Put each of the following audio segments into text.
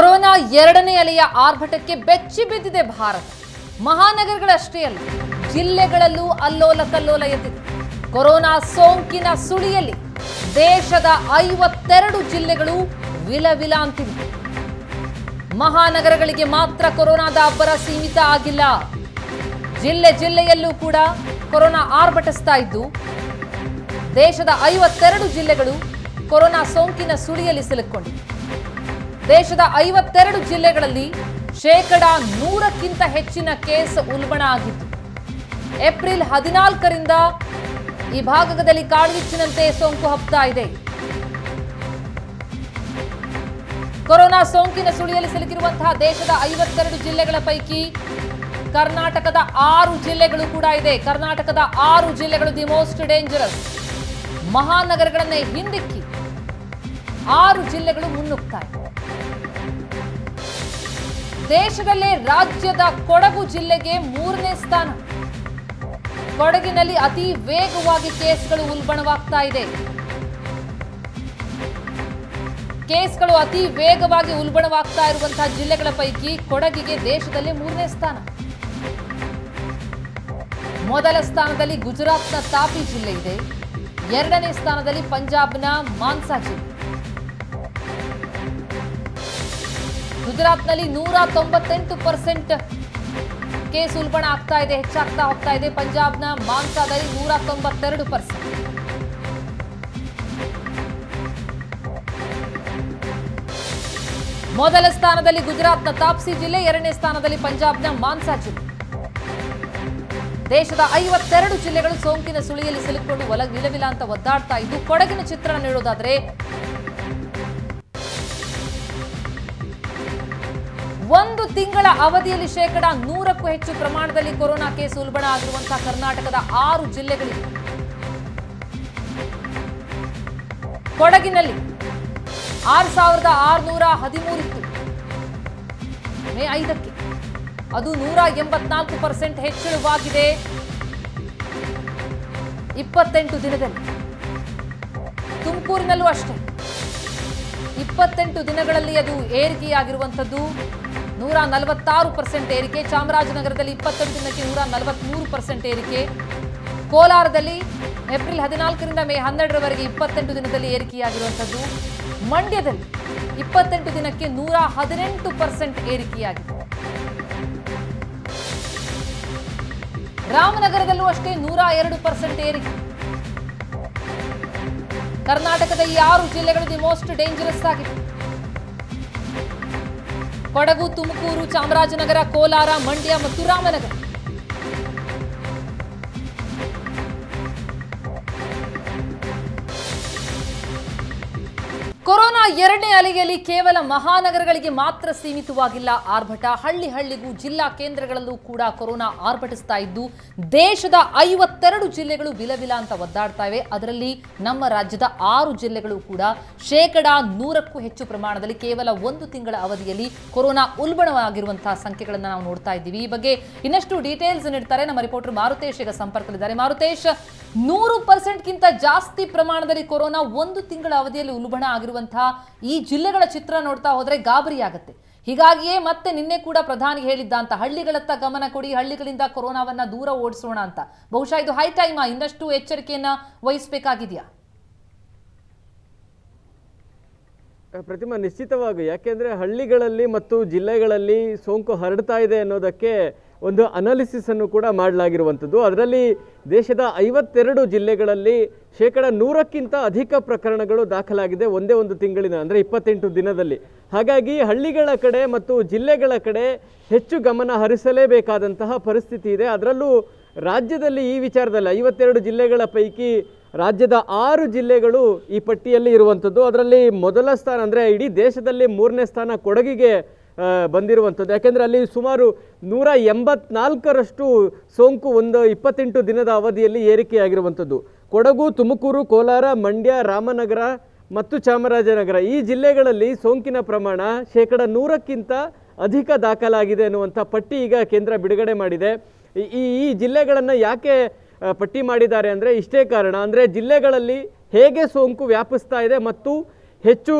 corona ಎರಡನೇ ಅಲೆಯ ಆರ್ಭಟಕ್ಕೆ ಬೆಚ್ಚಿ ಬಿದ್ದಿದೆ ಭಾರತ ಮಹಾನಗರಗಳಷ್ಟೇ ಅಲ್ಲ ಜಿಲ್ಲೆಗಳಲ್ಲೂ ಅಲ್ಲೋಲ ಕಲ್ಲೋಲ ಎದ್ದಿದೆ ಕೊರೋನಾ ಸೋಂಕಿನ ಸುಳಿಯಲ್ಲಿ ದೇಶದ ಐವತ್ತೆರಡು ಜಿಲ್ಲೆಗಳು ವಿಲವಿಲ ಅಂತಿವೆ ಮಹಾನಗರಗಳಿಗೆ ಮಾತ್ರ ಕೊರೋನಾದ ಅಬ್ಬರ ಸೀಮಿತ ಆಗಿಲ್ಲ ಜಿಲ್ಲೆ ಜಿಲ್ಲೆಯಲ್ಲೂ ಕೂಡ ಕೊರೋನಾ ಆರ್ಭಟಿಸ್ತಾ ಇದ್ದು ದೇಶದ ಐವತ್ತೆರಡು ಜಿಲ್ಲೆಗಳು ಕೊರೋನಾ ಸೋಂಕಿನ ಸುಳಿಯಲ್ಲಿ ಸಿಲುಕೊಂಡಿವೆ ದೇಶದ ಐವತ್ತೆರಡು ಜಿಲ್ಲೆಗಳಲ್ಲಿ ಶೇಕಡ ನೂರಕ್ಕಿಂತ ಹೆಚ್ಚಿನ ಕೇಸ್ ಉಲ್ಬಣ ಆಗಿತ್ತು ಏಪ್ರಿಲ್ ಹದಿನಾಲ್ಕರಿಂದ ಈ ಭಾಗದಲ್ಲಿ ಕಾಡ್ಗಿಚ್ಚಿನಂತೆ ಸೋಂಕು ಹಬ್ತಾ ಇದೆ ಕೊರೋನಾ ಸೋಂಕಿನ ಸುಳಿಯಲ್ಲಿ ಸಿಲುಕಿರುವಂತಹ ದೇಶದ ಐವತ್ತೆರಡು ಜಿಲ್ಲೆಗಳ ಪೈಕಿ ಕರ್ನಾಟಕದ ಆರು ಜಿಲ್ಲೆಗಳು ಕೂಡ ಇದೆ ಕರ್ನಾಟಕದ ಆರು ಜಿಲ್ಲೆಗಳು ದಿ ಮೋಸ್ಟ್ ಡೇಂಜರಸ್ ಮಹಾನಗರಗಳನ್ನೇ ಹಿಂದಿಕ್ಕಿ ಆರು ಜಿಲ್ಲೆಗಳು ಮುನ್ನುಗ್ತಾ ಇದೆ ದೇಶದಲ್ಲೇ ರಾಜ್ಯದ ಕೊಡಗು ಜಿಲ್ಲೆಗೆ ಮೂರನೇ ಸ್ಥಾನ ಕೊಡಗಿನಲ್ಲಿ ಅತಿ ವೇಗವಾಗಿ ಕೇಸ್ಗಳು ಉಲ್ಬಣವಾಗ್ತಾ ಇದೆ ಕೇಸ್ಗಳು ಅತಿ ವೇಗವಾಗಿ ಉಲ್ಬಣವಾಗ್ತಾ ಇರುವಂತಹ ಜಿಲ್ಲೆಗಳ ಪೈಕಿ ಕೊಡಗಿಗೆ ದೇಶದಲ್ಲೇ ಮೂರನೇ ಸ್ಥಾನ ಮೊದಲ ಸ್ಥಾನದಲ್ಲಿ ಗುಜರಾತ್ನ ತಾಪಿ ಜಿಲ್ಲೆ ಇದೆ ಎರಡನೇ ಸ್ಥಾನದಲ್ಲಿ ಪಂಜಾಬ್ನ ಮಾನ್ಸಾ ಜಿಲ್ಲೆ ಗುಜರಾತ್ನಲ್ಲಿ ನೂರ ತೊಂಬತ್ತೆಂಟು ಪರ್ಸೆಂಟ್ ಕೇಸ್ ಉಲ್ಬಣ ಆಗ್ತಾ ಇದೆ ಹೆಚ್ಚಾಗ್ತಾ ಹೋಗ್ತಾ ಇದೆ ಪಂಜಾಬ್ನ ಮಾನ್ಸಾದಲ್ಲಿ ನೂರ ತೊಂಬತ್ತೆರಡು ಪರ್ಸೆಂಟ್ ಮೊದಲ ಸ್ಥಾನದಲ್ಲಿ ಗುಜರಾತ್ನ ತಾಪ್ಸಿ ಜಿಲ್ಲೆ ಎರಡನೇ ಸ್ಥಾನದಲ್ಲಿ ಪಂಜಾಬ್ನ ಮಾನ್ಸಾ ಜಿಲ್ಲೆ ದೇಶದ ಐವತ್ತೆರಡು ಜಿಲ್ಲೆಗಳು ಸೋಂಕಿನ ಸುಳಿಯಲ್ಲಿ ಸಿಲುಕೊಂಡು ಒಲ ವಿಲವಿಲ ಅಂತ ಒದ್ದಾಡ್ತಾ ಇದ್ದು ಕೊಡಗಿನ ಚಿತ್ರಣ ನೀಡೋದಾದ್ರೆ ಒಂದು ತಿಂಗಳ ಅವಧಿಯಲ್ಲಿ ಶೇಕಡ ನೂರಕ್ಕೂ ಹೆಚ್ಚು ಪ್ರಮಾಣದಲ್ಲಿ ಕೊರೋನಾ ಕೇಸ್ ಉಲ್ಬಣ ಆಗಿರುವಂತಹ ಕರ್ನಾಟಕದ ಆರು ಜಿಲ್ಲೆಗಳಿವೆ ಕೊಡಗಿನಲ್ಲಿ ಆರು ಸಾವಿರದ ಆರುನೂರ ಹದಿಮೂರಿತ್ತು ಮೇ ಐದಕ್ಕೆ ಅದು ನೂರ ಎಂಬತ್ನಾಲ್ಕು ಪರ್ಸೆಂಟ್ ಹೆಚ್ಚಳವಾಗಿದೆ ಇಪ್ಪತ್ತೆಂಟು ದಿನದಲ್ಲಿ ತುಮಕೂರಿನಲ್ಲೂ ಅಷ್ಟೇ ಇಪ್ಪತ್ತೆಂಟು ದಿನಗಳಲ್ಲಿ ಅದು ಏರಿಕೆಯಾಗಿರುವಂಥದ್ದು ನೂರ ನಲವತ್ತಾರು ಪರ್ಸೆಂಟ್ ಏರಿಕೆ ಚಾಮರಾಜನಗರದಲ್ಲಿ ಇಪ್ಪತ್ತೆಂಟು ದಿನಕ್ಕೆ ನೂರ ನಲವತ್ಮೂರು ಪರ್ಸೆಂಟ್ ಏರಿಕೆ ಕೋಲಾರದಲ್ಲಿ ಏಪ್ರಿಲ್ ಹದಿನಾಲ್ಕರಿಂದ ಮೇ ಹನ್ನೆರಡರವರೆಗೆ ಇಪ್ಪತ್ತೆಂಟು ದಿನದಲ್ಲಿ ಏರಿಕೆಯಾಗಿರುವಂಥದ್ದು ಮಂಡ್ಯದಲ್ಲಿ ಇಪ್ಪತ್ತೆಂಟು ದಿನಕ್ಕೆ ನೂರ ಹದಿನೆಂಟು ಪರ್ಸೆಂಟ್ ಏರಿಕೆಯಾಗಿದೆ ರಾಮನಗರದಲ್ಲೂ ಅಷ್ಟೇ ನೂರ ಎರಡು ಪರ್ಸೆಂಟ್ ಏರಿಕೆ ಕರ್ನಾಟಕದ ಈ ಆರು ಜಿಲ್ಲೆಗಳು ದಿ ಮೋಸ್ಟ್ ಡೇಂಜರಸ್ ಆಗಿದೆ ಕೊಡಗು ತುಮಕೂರು ಚಾಮರಾಜನಗರ ಕೋಲಾರ ಮಂಡ್ಯ ಮತ್ತು ರಾಮನಗರ ಕೊರೋನಾ ಎರಡನೇ ಅಲೆಯಲ್ಲಿ ಕೇವಲ ಮಹಾನಗರಗಳಿಗೆ ಮಾತ್ರ ಸೀಮಿತವಾಗಿಲ್ಲ ಆರ್ಭಟ ಹಳ್ಳಿ ಹಳ್ಳಿಗೂ ಜಿಲ್ಲಾ ಕೇಂದ್ರಗಳಲ್ಲೂ ಕೂಡ ಕೊರೋನಾ ಆರ್ಭಟಿಸ್ತಾ ಇದ್ದು ದೇಶದ ಐವತ್ತೆರಡು ಜಿಲ್ಲೆಗಳು ವಿಲವಿಲ ಅಂತ ಒದ್ದಾಡ್ತಾ ಇವೆ ಅದರಲ್ಲಿ ನಮ್ಮ ರಾಜ್ಯದ ಆರು ಜಿಲ್ಲೆಗಳು ಕೂಡ ಶೇಕಡ ನೂರಕ್ಕೂ ಹೆಚ್ಚು ಪ್ರಮಾಣದಲ್ಲಿ ಕೇವಲ ಒಂದು ತಿಂಗಳ ಅವಧಿಯಲ್ಲಿ ಕೊರೋನಾ ಉಲ್ಬಣವಾಗಿರುವಂತಹ ಸಂಖ್ಯೆಗಳನ್ನು ನಾವು ನೋಡ್ತಾ ಇದ್ದೀವಿ ಈ ಬಗ್ಗೆ ಇನ್ನಷ್ಟು ಡೀಟೇಲ್ಸ್ ನೀಡ್ತಾರೆ ನಮ್ಮ ರಿಪೋರ್ಟರ್ ಮಾರುತೇಶ್ ಈಗ ಸಂಪರ್ಕದಲ್ಲಿದ್ದಾರೆ ಮಾರುತೇಶ್ ನೂರು ಪರ್ಸೆಂಟ್ಗಿಂತ ಜಾಸ್ತಿ ಪ್ರಮಾಣದಲ್ಲಿ ಕೊರೋನಾ ಒಂದು ತಿಂಗಳ ಅವಧಿಯಲ್ಲಿ ಉಲ್ಬಣ ಆಗಿರುವಂತಹ ಈ ಜಿಲ್ಲೆಗಳ ಚಿತ್ರ ನೋಡ್ತಾ ಹೋದ್ರೆ ಗಾಬರಿ ಆಗುತ್ತೆ ಹೀಗಾಗಿಯೇ ಮತ್ತೆ ನಿನ್ನೆ ಕೂಡ ಪ್ರಧಾನಿ ಹೇಳಿದ್ದ ಅಂತ ಹಳ್ಳಿಗಳತ್ತ ಗಮನ ಕೊಡಿ ಹಳ್ಳಿಗಳಿಂದ ಕೊರೋನಾವನ್ನ ದೂರ ಓಡಿಸೋಣ ಅಂತ ಬಹುಶಃ ಇದು ಹೈ ಟೈಮ್ ಇನ್ನಷ್ಟು ಎಚ್ಚರಿಕೆಯನ್ನ ವಹಿಸಬೇಕಾಗಿದೆಯಾ ಪ್ರತಿಮಾ ನಿಶ್ಚಿತವಾಗಿ ಯಾಕೆಂದರೆ ಹಳ್ಳಿಗಳಲ್ಲಿ ಮತ್ತು ಜಿಲ್ಲೆಗಳಲ್ಲಿ ಸೋಂಕು ಹರಡ್ತಾ ಇದೆ ಅನ್ನೋದಕ್ಕೆ ಒಂದು ಅನಾಲಿಸಿಸ್ ಅನ್ನು ಕೂಡ ಮಾಡಲಾಗಿರುವಂಥದ್ದು ಅದರಲ್ಲಿ ದೇಶದ ಐವತ್ತೆರಡು ಜಿಲ್ಲೆಗಳಲ್ಲಿ ಶೇಕಡ ನೂರಕ್ಕಿಂತ ಅಧಿಕ ಪ್ರಕರಣಗಳು ದಾಖಲಾಗಿದೆ ಒಂದೇ ಒಂದು ತಿಂಗಳಿನ ಅಂದರೆ ಇಪ್ಪತ್ತೆಂಟು ದಿನದಲ್ಲಿ ಹಾಗಾಗಿ ಹಳ್ಳಿಗಳ ಕಡೆ ಮತ್ತು ಜಿಲ್ಲೆಗಳ ಕಡೆ ಹೆಚ್ಚು ಗಮನ ಹರಿಸಲೇಬೇಕಾದಂತಹ ಪರಿಸ್ಥಿತಿ ಇದೆ ಅದರಲ್ಲೂ ರಾಜ್ಯದಲ್ಲಿ ಈ ವಿಚಾರದಲ್ಲಿ ಐವತ್ತೆರಡು ಜಿಲ್ಲೆಗಳ ಪೈಕಿ ರಾಜ್ಯದ ಆರು ಜಿಲ್ಲೆಗಳು ಈ ಪಟ್ಟಿಯಲ್ಲಿ ಇರುವಂಥದ್ದು ಅದರಲ್ಲಿ ಮೊದಲ ಸ್ಥಾನ ಅಂದರೆ ಇಡೀ ದೇಶದಲ್ಲಿ ಮೂರನೇ ಸ್ಥಾನ ಕೊಡಗಿಗೆ ಆ, ಬಂದಿರುವಂಥದ್ದು ಯಾಕೆಂದರೆ ಅಲ್ಲಿ ಸುಮಾರು ನೂರ ಎಂಬತ್ನಾಲ್ಕರಷ್ಟು ಸೋಂಕು ಒಂದು ಇಪ್ಪತ್ತೆಂಟು ದಿನದ ಅವಧಿಯಲ್ಲಿ ಏರಿಕೆಯಾಗಿರುವಂಥದ್ದು ಕೊಡಗು ತುಮಕೂರು ಕೋಲಾರ ಮಂಡ್ಯ ರಾಮನಗರ ಮತ್ತು ಚಾಮರಾಜನಗರ ಈ ಜಿಲ್ಲೆಗಳಲ್ಲಿ ಸೋಂಕಿನ ಪ್ರಮಾಣ ಶೇಕಡ ನೂರಕ್ಕಿಂತ ಅಧಿಕ ದಾಖಲಾಗಿದೆ ಅನ್ನುವಂಥ ಪಟ್ಟಿ ಈಗ ಕೇಂದ್ರ ಬಿಡುಗಡೆ ಮಾಡಿದೆ ಈ- ಈ ಈ ಜಿಲ್ಲೆಗಳನ್ನು ಯಾಕೆ ಆ, ಪಟ್ಟಿ ಮಾಡಿದ್ದಾರೆ ಅಂದರೆ ಇಷ್ಟೇ ಕಾರಣ ಅಂದರೆ ಜಿಲ್ಲೆಗಳಲ್ಲಿ ಹೇಗೆ ಸೋಂಕು ವ್ಯಾಪಿಸ್ತಾ ಇದೆ ಮತ್ತು ಹೆಚ್ಚು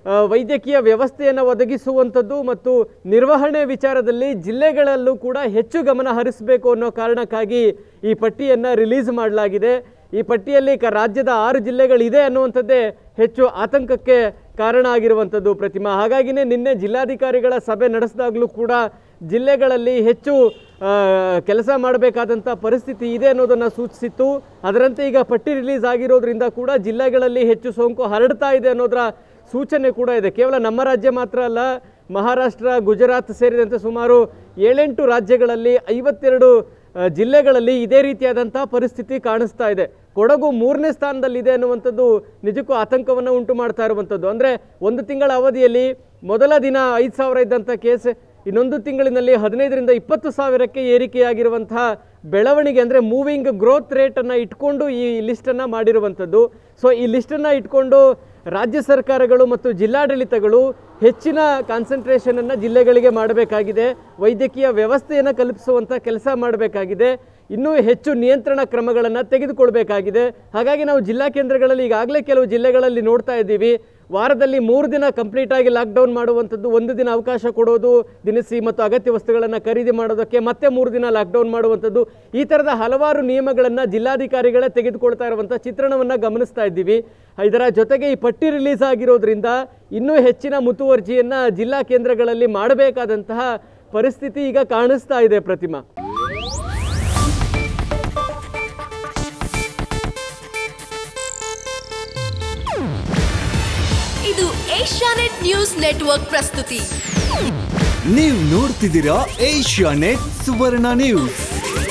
ಆ, ವೈದ್ಯಕೀಯ ವ್ಯವಸ್ಥೆಯನ್ನು ಒದಗಿಸುವಂಥದ್ದು ಮತ್ತು ನಿರ್ವಹಣೆ ವಿಚಾರದಲ್ಲಿ ಜಿಲ್ಲೆಗಳಲ್ಲೂ ಕೂಡ ಹೆಚ್ಚು ಗಮನ ಹರಿಸಬೇಕು ಅನ್ನೋ ಕಾರಣಕ್ಕಾಗಿ ಈ ಪಟ್ಟಿಯನ್ನು ರಿಲೀಸ್ ಮಾಡಲಾಗಿದೆ ಈ ಪಟ್ಟಿಯಲ್ಲಿ ಕ ರಾಜ್ಯದ ಆರು ಜಿಲ್ಲೆಗಳಿದೆ ಅನ್ನುವಂಥದ್ದೇ ಹೆಚ್ಚು ಆತಂಕಕ್ಕೆ ಕಾರಣ ಆಗಿರುವಂಥದ್ದು ಪ್ರತಿಮಾ ಹಾಗಾಗಿನೇ ನಿನ್ನೆ ಜಿಲ್ಲಾಧಿಕಾರಿಗಳ ಸಭೆ ನಡೆಸಿದಾಗಲೂ ಕೂಡ ಜಿಲ್ಲೆಗಳಲ್ಲಿ ಹೆಚ್ಚು ಆ, ಕೆಲಸ ಮಾಡಬೇಕಾದಂಥ ಪರಿಸ್ಥಿತಿ ಇದೆ ಅನ್ನೋದನ್ನು ಸೂಚಿಸಿತ್ತು ಅದರಂತೆ ಈಗ ಪಟ್ಟಿ ರಿಲೀಸ್ ಆಗಿರೋದ್ರಿಂದ ಕೂಡ ಜಿಲ್ಲೆಗಳಲ್ಲಿ ಹೆಚ್ಚು ಸೋಂಕು ಹರಡ್ತಾ ಇದೆ ಅನ್ನೋದರ ಸೂಚನೆ ಕೂಡ ಇದೆ ಕೇವಲ ನಮ್ಮ ರಾಜ್ಯ ಮಾತ್ರ ಅಲ್ಲ ಮಹಾರಾಷ್ಟ್ರ ಗುಜರಾತ್ ಸೇರಿದಂತೆ ಸುಮಾರು ಏಳೆಂಟು ರಾಜ್ಯಗಳಲ್ಲಿ ಐವತ್ತೆರಡು ಆ, ಜಿಲ್ಲೆಗಳಲ್ಲಿ ಇದೇ ರೀತಿಯಾದಂಥ ಪರಿಸ್ಥಿತಿ ಕಾಣಿಸ್ತಾ ಇದೆ ಕೊಡಗು ಮೂರನೇ ಸ್ಥಾನದಲ್ಲಿದೆ ಅನ್ನುವಂಥದ್ದು ನಿಜಕ್ಕೂ ಆತಂಕವನ್ನು ಉಂಟು ಮಾಡ್ತಾ ಇರುವಂಥದ್ದು ಅಂದರೆ ಒಂದು ತಿಂಗಳ ಅವಧಿಯಲ್ಲಿ ಮೊದಲ ದಿನ ಐದು ಸಾವಿರ ಇದ್ದಂಥ ಕೇಸ್ ಇನ್ನೊಂದು ತಿಂಗಳಿನಲ್ಲಿ ಹದಿನೈದರಿಂದ ಇಪ್ಪತ್ತು ಸಾವಿರಕ್ಕೆ ಏರಿಕೆಯಾಗಿರುವಂತಹ ಬೆಳವಣಿಗೆ ಅಂದರೆ ಮೂವಿಂಗ್ ಗ್ರೋತ್ ರೇಟನ್ನು ಇಟ್ಕೊಂಡು ಈ ಲಿಸ್ಟನ್ನು ಮಾಡಿರುವಂಥದ್ದು ಸೊ ಈ ಲಿಸ್ಟನ್ನು ಇಟ್ಕೊಂಡು ರಾಜ್ಯ ಸರ್ಕಾರಗಳು ಮತ್ತು ಜಿಲ್ಲಾಡಳಿತಗಳು ಹೆಚ್ಚಿನ ಕಾನ್ಸಂಟ್ರೇಷನನ್ನು ಜಿಲ್ಲೆಗಳಿಗೆ ಮಾಡಬೇಕಾಗಿದೆ ವೈದ್ಯಕೀಯ ವ್ಯವಸ್ಥೆಯನ್ನು ಕಲ್ಪಿಸುವಂಥ ಕೆಲಸ ಮಾಡಬೇಕಾಗಿದೆ ಇನ್ನೂ ಹೆಚ್ಚು ನಿಯಂತ್ರಣ ಕ್ರಮಗಳನ್ನು ತೆಗೆದುಕೊಳ್ಬೇಕಾಗಿದೆ ಹಾಗಾಗಿ ನಾವು ಜಿಲ್ಲಾ ಕೇಂದ್ರಗಳಲ್ಲಿ ಈಗಾಗಲೇ ಕೆಲವು ಜಿಲ್ಲೆಗಳಲ್ಲಿ ನೋಡ್ತಾ ಇದ್ದೀವಿ ವಾರದಲ್ಲಿ ಮೂರು ದಿನ ಕಂಪ್ಲೀಟ್ ಆಗಿ ಲಾಕ್ಡೌನ್ ಮಾಡುವಂಥದ್ದು ಒಂದು ದಿನ ಅವಕಾಶ ಕೊಡೋದು ದಿನಸಿ ಮತ್ತು ಅಗತ್ಯ ವಸ್ತುಗಳನ್ನು ಖರೀದಿ ಮಾಡೋದಕ್ಕೆ ಮತ್ತೆ ಮೂರು ದಿನ ಲಾಕ್ಡೌನ್ ಮಾಡುವಂಥದ್ದು ಈ ಥರದ ಹಲವಾರು ನಿಯಮಗಳನ್ನು ಜಿಲ್ಲಾಧಿಕಾರಿಗಳೇ ತೆಗೆದುಕೊಳ್ತಾ ಇರುವಂಥ ಚಿತ್ರಣವನ್ನು ಗಮನಿಸ್ತಾ ಇದ್ದೀವಿ ಇದರ ಜೊತೆಗೆ ಈ ಪಟ್ಟಿ ರಿಲೀಸ್ ಆಗಿರೋದ್ರಿಂದ ಇನ್ನೂ ಹೆಚ್ಚಿನ ಮುತುವರ್ಜಿಯನ್ನು ಜಿಲ್ಲಾ ಕೇಂದ್ರಗಳಲ್ಲಿ ಮಾಡಬೇಕಾದಂತಹ ಪರಿಸ್ಥಿತಿ ಈಗ ಕಾಣಿಸ್ತಾ ಇದೆ ಪ್ರತಿಮಾ ಇದು ಏಷ್ಯಾನೆಟ್ ನ್ಯೂಸ್ ನೆಟ್ವರ್ಕ್ ಪ್ರಸ್ತುತಿ ನೀವು ನೋಡ್ತಿದ್ದೀರಾ ಏಷ್ಯಾ ನೆಟ್ ಸುವರ್ಣ ನ್ಯೂಸ್